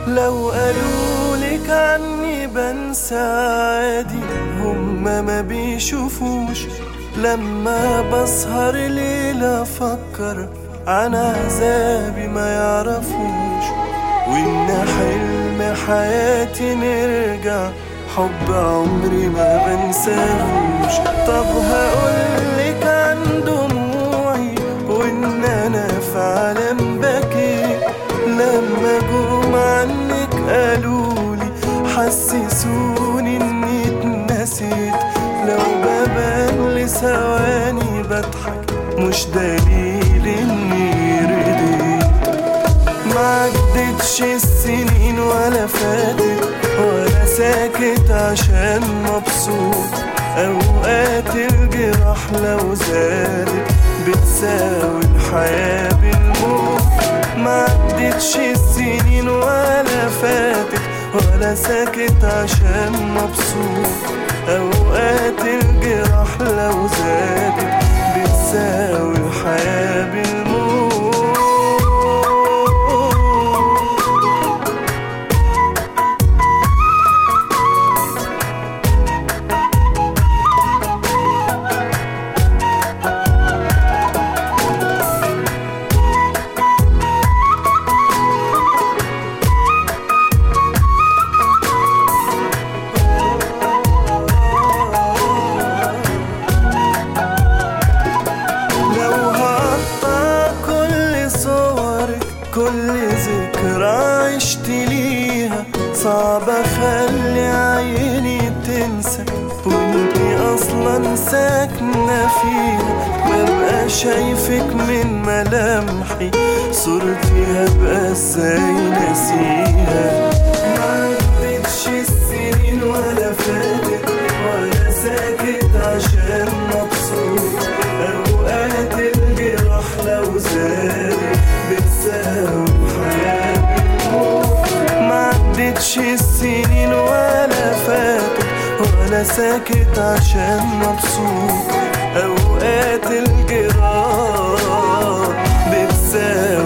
لو قالوا لك عني بنسى عادي هما ما بيشوفوش لما بسهر ليلة أفكر عن عذابي ما يعرفوش وإن حلم حياتي نرجع حب عمري ما بنساهوش طب هقولك عن دموعي وإن أنا في عالم بكي لما جم عنك قالولي حسسوني إني اتنسيت لو ببان لثواني بضحك مش دليل إني رضيت ما عدتش السنين ولا فاتت ولا ساكت عشان مبسوط اوقات الجراح لو زادت بتساوي الحياة بالموت ما عدتش السنين ولا فاتت ولا ساكت عشان مبسوط اوقات الجراح لو زادت بتساوي الحياة بالموت لو هقطع كل صورك كل ذكرى عشت ليها صعب اخلي عيني تنسى وانتي اصلا ساكنة فيها ببقى شايفك من ملامحي صورتي هبقى ازاي ناسيها ما عدتش السنين ولا فاتت ولا ساكت عشان مبسوط اوقات الجراح لو زادت بتساوي الحياة بالموت ما عدتش السنين ولا فاتت ولا ساكت عشان مبسوط اوقات الجراح بتساوي